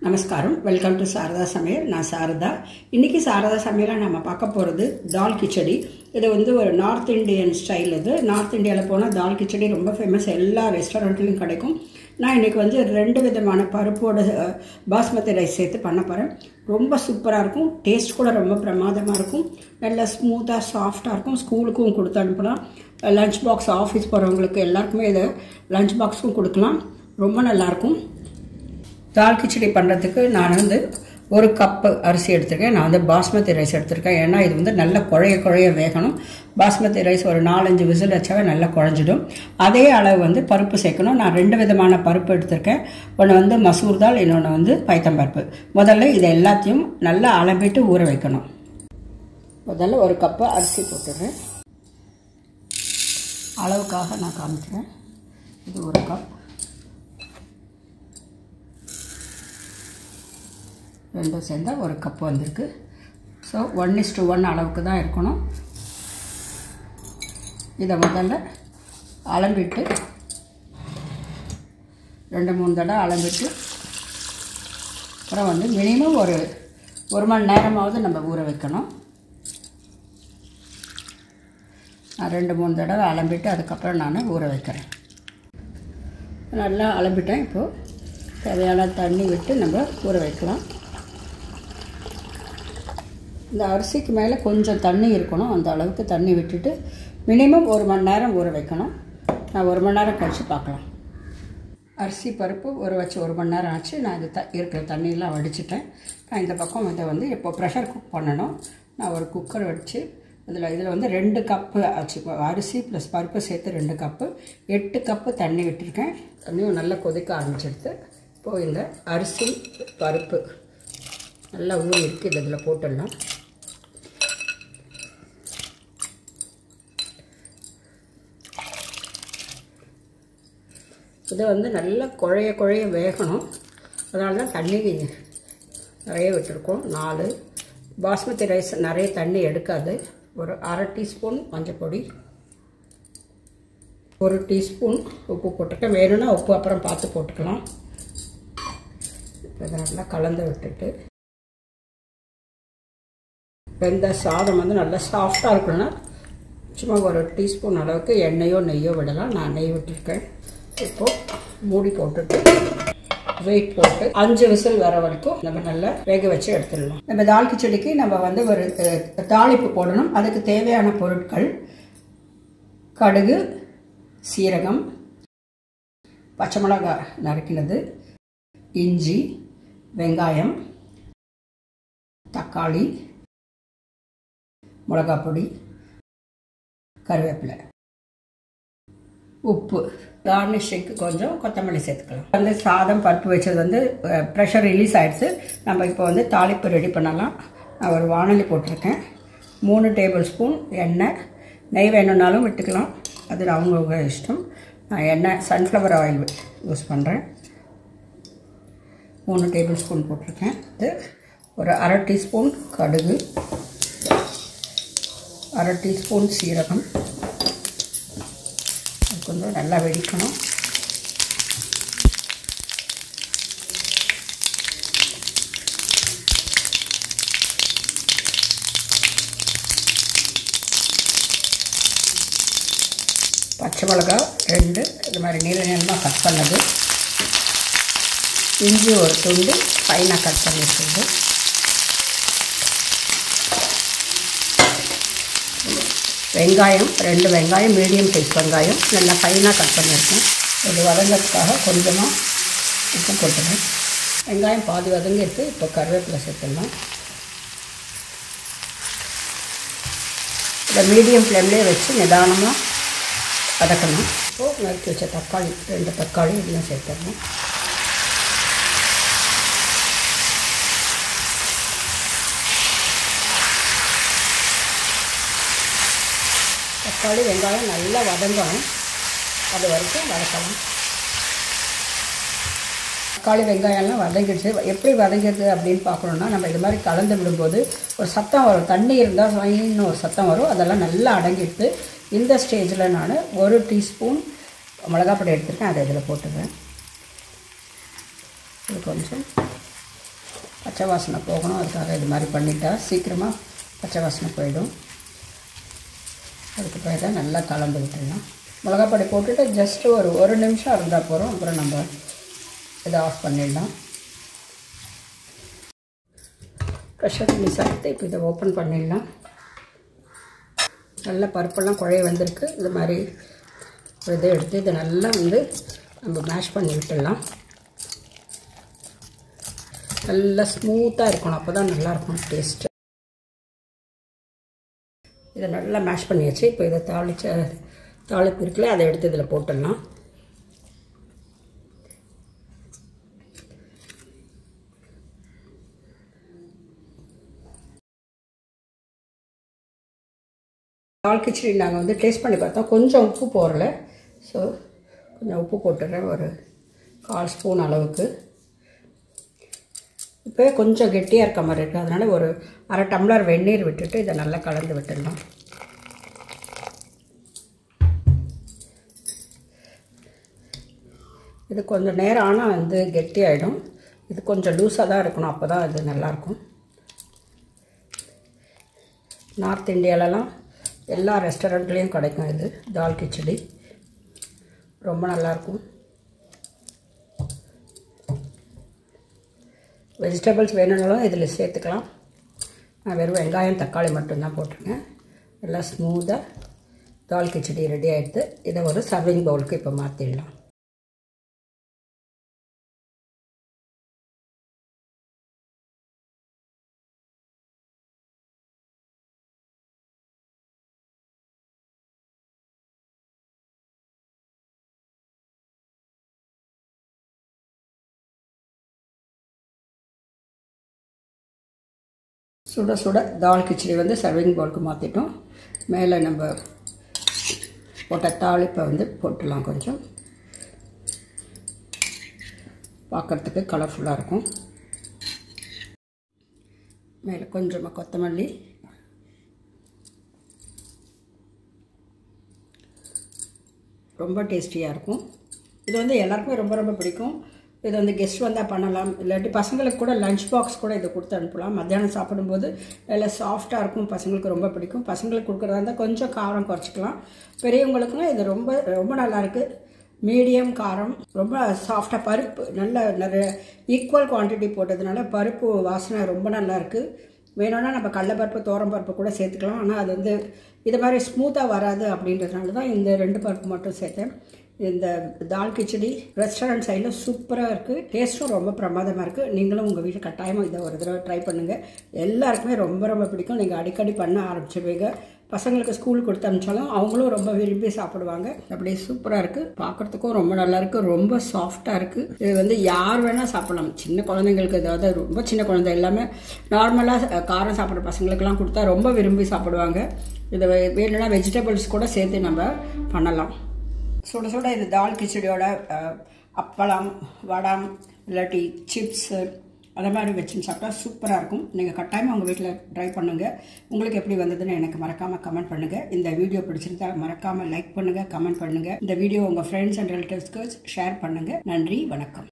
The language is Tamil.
நமஸ்காரம் வெல்கம் டு சாரதா சமையல் நான் சாரதா இன்றைக்கி சாரதா சமையலாக நம்ம பார்க்க போகிறது தால் கிச்சடி இது வந்து ஒரு நார்த் இந்தியன் ஸ்டைல் இது நார்த் இந்தியாவில் போனால் தால் கிச்சடி ரொம்ப ஃபேமஸ் எல்லா ரெஸ்டாரண்ட்லையும் கிடைக்கும் நான் இன்றைக்கி வந்து ரெண்டு விதமான பருப்போட அஹ், பாஸ்மதி ரைஸ் சேர்த்து பண்ண போகிறேன் ரொம்ப சூப்பராக இருக்கும் டேஸ்ட் கூட ரொம்ப பிரமாதமாக இருக்கும் நல்லா ஸ்மூத்தாக சாஃப்டாக இருக்கும் ஸ்கூலுக்கும் கொடுத்து அனுப்பலாம் லஞ்ச் பாக்ஸ் ஆஃபீஸ் போகிறவங்களுக்கு எல்லாருக்குமே இதை லஞ்ச் பாக்ஸுக்கும் கொடுக்கலாம் ரொம்ப நல்லாயிருக்கும் தால் கிச்சடி பண்ணுறதுக்கு நான் வந்து ஒரு கப்பு அரிசி எடுத்திருக்கேன் நான் வந்து பாஸ்மதி ரைஸ் எடுத்திருக்கேன் ஏன்னா இது வந்து நல்ல குழைய குழைய வேகணும் பாஸ்மதி ரைஸ் ஒரு நாலஞ்சு விசில் வச்சாவே நல்லா குழஞ்சிடும் அதே அளவு வந்து பருப்பு சேர்க்கணும் நான் ரெண்டு விதமான பருப்பு எடுத்திருக்கேன் ஒன்று வந்து மசூர் தால் இன்னொன்று வந்து பைத்தம் பருப்பு முதல்ல இதை எல்லாத்தையும் நல்லா அளவிட்டு ஊற வைக்கணும் முதல்ல ஒரு கப்பு அரிசி போட்டுடுறேன் அளவுக்காக நான் காமிக்கிறேன் இது ஒரு கப் ரெண்டும் சேர்ந்தா ஒரு கப் வந்திருக்கு so one is to one அளவுக்கு தான் இருக்கணும் இதை முதல்ல அலம்பிட்டு ரெண்டு மூணு தடவை அலம்பிட்டு அப்புறம் வந்து மினிமம் ஒரு ஒரு மணி நேரமாவது நம்ம ஊற வைக்கணும் நான் ரெண்டு மூணு தடவை அலம்பிட்டு அதுக்கப்புறம் நான் ஊற வைக்கிறேன் நல்லா அலம்பிட்டேன் இப்போது தேவையான தண்ணி விட்டு நம்ம ஊற வைக்கலாம் இந்த அரிசிக்கு மேலே கொஞ்சம் தண்ணி இருக்கணும் அந்த அளவுக்கு தண்ணி விட்டுட்டு மினிமம் ஒரு மணி நேரம் ஊற வைக்கணும் நான் ஒரு மணி நேரம் கழித்து பார்க்கலாம் அரிசி பருப்பு ஊற வச்சு ஒரு மணி நேரம் ஆச்சு நான் இது த இருக்கிற தண்ணியெல்லாம் வடிச்சிட்டேன் நான் இந்த பக்கம் இதை வந்து இப்போ ப்ரெஷர் குக் பண்ணணும் நான் ஒரு குக்கர் வச்சு இதில் இதில் வந்து ரெண்டு கப்பு ஆச்சு இப்போ அரிசி ப்ளஸ் பருப்பு சேர்த்து ரெண்டு கப்பு எட்டு கப்பு தண்ணி விட்டுருக்கேன் தண்ணியும் நல்லா கொதிக்க ஆரம்பிச்சிடுது இப்போது இந்த அரிசி பருப்பு நல்லா ஊறி இருக்கு இதை இதில் போட்டுடலாம் இது வந்து நல்லா குழைய குழைய வேகணும் அதனால தான் தண்ணி நிறைய விட்டுருக்கோம் நாலு பாஸ்மதி ரைஸ் நிறைய தண்ணி எடுக்காது ஒரு அரை டீஸ்பூன் மஞ்சப்பொடி ஒரு டீஸ்பூன் உப்பு போட்டுருக்கேன் வேணும்னா உப்பு அப்புறம் பார்த்து போட்டுக்கலாம் இப்போ இதை நல்லா கலந்து விட்டுட்டு வெந்த சாதம் வந்து நல்லா சாஃப்டாக இருக்கணும்னா சும்மா ஒரு டீஸ்பூன் அளவுக்கு எண்ணெயோ நெய்யோ விடலாம் நான் நெய் விட்டுருக்கேன் இப்போது மூடி போட்டுட்டு வெயிட் போட்டு அஞ்சு விசில் வர வரைக்கும் நம்ம நல்லா வேக வச்சு எடுத்துடலாம் நம்ம தால் கிச்சடிக்கு நம்ம வந்து ஒரு அஹ், தாளிப்பு போடணும் அதுக்கு தேவையான பொருட்கள் கடுகு சீரகம் பச்சை மிளகாய் நறுக்கினது இஞ்சி வெங்காயம் தக்காளி மிளகாப் பொடி கருவேப்பிலை உப்பு கார்னிஷிங்க்கு கொஞ்சம் கொத்தமல்லி சேர்த்துக்கலாம் வந்து சாதம் பருப்பு வச்சது வந்து ப்ரெஷர் ரிலீஸ் ஆயிடுச்சு நம்ம இப்போ வந்து தாளிப்பு ரெடி பண்ணலாம் நான் ஒரு வானொலி போட்டிருக்கேன் மூணு டேபிள் ஸ்பூன் எண்ணெய் நெய் வேணும்னாலும் விட்டுக்கலாம் அது அவங்கவுங்க இஷ்டம் நான் எண்ணெய் சன்ஃப்ளவர் ஆயில் யூஸ் பண்ணுறேன் மூணு டேபிள் ஸ்பூன் போட்டிருக்கேன் இது ஒரு அரை டீஸ்பூன் கடுகு அரை டீஸ்பூன் சீரகம் அது கொஞ்சம் நல்லா வெடிக்கணும் பச்சை மிளகா ரெண்டு இது மாதிரி நீள நீளமாக கட் பண்ணது இஞ்சி ஒரு துண்டு ஃபைனாக கட் பண்ணி வச்சுருந்து வெங்காயம் ரெண்டு வெங்காயம் மீடியம் சைஸ் வெங்காயம் நல்லா ஃபைனாக கட் பண்ணியிருக்கேன் இது வதங்கிறதுக்காக கொஞ்சமாக உப்பு போட்டுருவேன் வெங்காயம் பாதி வதங்கிட்டு இப்போ கருவேப்பிலை சேர்த்துடலாம் இதை மீடியம் ஃப்ளேம்லேயே வச்சு நிதானமாக வதக்கணும் இப்போது நறுக்கி வச்ச தக்காளி ரெண்டு தக்காளி இதையும் சேர்த்துடணும் தக்காளி வெங்காயம் நல்லா வதங்கணும் அது வரைக்கும் வதக்கலாம் தக்காளி வெங்காயம்லாம் வதங்கிடுச்சு எப்படி வதங்கிடுது அப்படின்னு பார்க்கணுன்னா நம்ம இது மாதிரி கலந்து விடும்போது ஒரு சத்தம் வரும் தண்ணி இருந்தால் இன்னும் ஒரு சத்தம் வரும் அதெல்லாம் நல்லா அடங்கிடுது இந்த ஸ்டேஜில் நான் ஒரு டீஸ்பூன் மிளகாப்பொடி எடுத்திருக்கேன் அதை இதில் போட்டுக்கிறேன் இது கொஞ்சம் பச்சை வாசனை போகணும் அதுக்காக இது மாதிரி பண்ணிட்டா சீக்கிரமாக பச்சை வாசனை போயிடும் அதுக்கு பிறகு தான் நல்லா கலந்து விட்டுடலாம் மிளகாப்பொடி போட்டுட்டு ஜஸ்ட் ஒரு ஒரு நிமிஷம் இருந்தால் போகிறோம் அப்புறம் நம்ம இதை ஆஃப் பண்ணிடலாம் ப்ரெஷர் பண்ணி சாப்பிட்டு இப்போ இதை ஓப்பன் பண்ணிடலாம் நல்லா பருப்பெல்லாம் குழைய வந்திருக்கு இந்த மாதிரி ஒரு இதை எடுத்து இதை நல்லா வந்து நம்ம மேஷ் பண்ணி விட்டுடலாம் நல்லா ஸ்மூத்தாக இருக்கணும் அப்போ தான் நல்லாயிருக்கும் டேஸ்ட்டு இதை நல்லா மேஷ் பண்ணியாச்சு இப்போ இதை தாளிச்ச தாளிப்பு இருக்குல்ல அதை எடுத்து இதில் போட்டுடலாம் தால் கிச்சடி நாங்கள் வந்து டேஸ்ட் பண்ணி பார்த்தோம் கொஞ்சம் உப்பு போடல ஸோ கொஞ்சம் உப்பு போட்டுடுறேன் ஒரு கால் ஸ்பூன் அளவுக்கு இப்போ கொஞ்சம் கெட்டியாக இருக்க மாதிரி இருக்குது அதனால் ஒரு அரை டம்ளர் வெந்நீர் விட்டுட்டு இதை நல்லா கலந்து விட்டுடலாம் இது கொஞ்சம் நேரம் ஆனால் வந்து கெட்டியாயிடும் இது கொஞ்சம் லூஸாக தான் இருக்கணும் அப்போ தான் இது நல்லாயிருக்கும் நார்த் இந்தியாலலாம் எல்லா ரெஸ்டாரண்ட்லேயும் கிடைக்கும் இது தால் கிச்சடி ரொம்ப நல்லாயிருக்கும் வெஜிடபிள்ஸ் வேணும்னாலும் இதில் சேர்த்துக்கலாம் நான் வெறும் வெங்காயம் தக்காளி மட்டும்தான் போட்டிருக்கேன் நல்லா ஸ்மூத்தாக தால் கிச்சடி ரெடி ஆகிடுது இதை ஒரு சர்விங் பவுலுக்கு இப்போ மாற்றிடலாம் சுட சுட தால் கிச்சடி வந்து சர்விங் பவுலுக்கு மாற்றிட்டோம் மேலே நம்ம போட்ட தாளிப்பை வந்து போட்டுடலாம் கொஞ்சம் பார்க்குறதுக்கு கலர்ஃபுல்லாக இருக்கும் மேலே கொஞ்சமாக கொத்தமல்லி ரொம்ப டேஸ்டியாக இருக்கும் இது வந்து எல்லாருக்குமே ரொம்ப ரொம்ப பிடிக்கும் இது வந்து கெஸ்ட் வந்தால் பண்ணலாம் இல்லாட்டி பசங்களுக்கு கூட லஞ்ச் பாக்ஸ் கூட இதை கொடுத்து அனுப்பலாம் மத்தியானம் சாப்பிடும்போது நல்லா சாஃப்டாக இருக்கும் பசங்களுக்கு ரொம்ப பிடிக்கும் பசங்களுக்கு கொடுக்குறதா இருந்தால் கொஞ்சம் காரம் குறைச்சிக்கலாம் பெரியவங்களுக்கும் இது ரொம்ப ரொம்ப நல்லாயிருக்கு மீடியம் காரம் ரொம்ப சாஃப்டாக பருப்பு நல்ல நிறைய ஈக்குவல் குவான்டிட்டி போட்டதுனால பருப்பு வாசனை ரொம்ப நல்லா இருக்குது வேணும்னா நம்ம கடலப்பருப்பு தோரம்பருப்பு கூட சேர்த்துக்கலாம் ஆனால் அது வந்து இது மாதிரி ஸ்மூத்தாக வராது அப்படின்றதுனால தான் இந்த ரெண்டு பருப்பு மட்டும் சேர்த்தேன் இந்த தால் கிச்சடி ரெஸ்டாரண்ட் சைடில் சூப்பராக இருக்குது டேஸ்ட்டும் ரொம்ப பிரமாதமாக இருக்குது நீங்களும் உங்கள் வீட்டில் கட்டாயமாக இதை ஒரு தடவை ட்ரை பண்ணுங்கள் எல்லாருக்குமே ரொம்ப ரொம்ப பிடிக்கும் நீங்கள் அடிக்கடி பண்ண ஆரம்பிச்சிருவீங்க பசங்களுக்கு ஸ்கூல் கொடுத்து அனுப்பிச்சாலும் அவங்களும் ரொம்ப விரும்பி சாப்பிடுவாங்க அப்படியே சூப்பராக இருக்குது பார்க்குறதுக்கும் ரொம்ப நல்லா இருக்குது ரொம்ப சாஃப்டாக இருக்குது இது வந்து யார் வேணால் சாப்பிடலாம் சின்ன குழந்தைங்களுக்கு ஏதாவது ரொம்ப சின்ன குழந்தை எல்லாமே நார்மலாக காரம் சாப்பிட்ற பசங்களுக்கெல்லாம் கொடுத்தா ரொம்ப விரும்பி சாப்பிடுவாங்க இதை வேணும்னா வெஜிடபிள்ஸ் கூட சேர்த்து நம்ம பண்ணலாம் சுட சுட இந்த தால் கிச்சடியோட அப்பளம் வடம் இல்லாட்டி சிப்ஸு அந்த மாதிரி வச்சுன்னு சாப்பிட்டா சூப்பராக இருக்கும் நீங்கள் கட்டாயமாக உங்கள் வீட்டில் ட்ரை பண்ணுங்கள் உங்களுக்கு எப்படி வந்ததுன்னு எனக்கு மறக்காமல் கமெண்ட் பண்ணுங்கள் இந்த வீடியோ பிடிச்சிருந்தா மறக்காமல் லைக் பண்ணுங்கள் கமெண்ட் பண்ணுங்கள் இந்த வீடியோ உங்கள் ஃப்ரெண்ட்ஸ் அண்ட் ரிலேட்டிவ்ஸ்க்கு ஷேர் பண்ணுங்கள் நன்றி வணக்கம்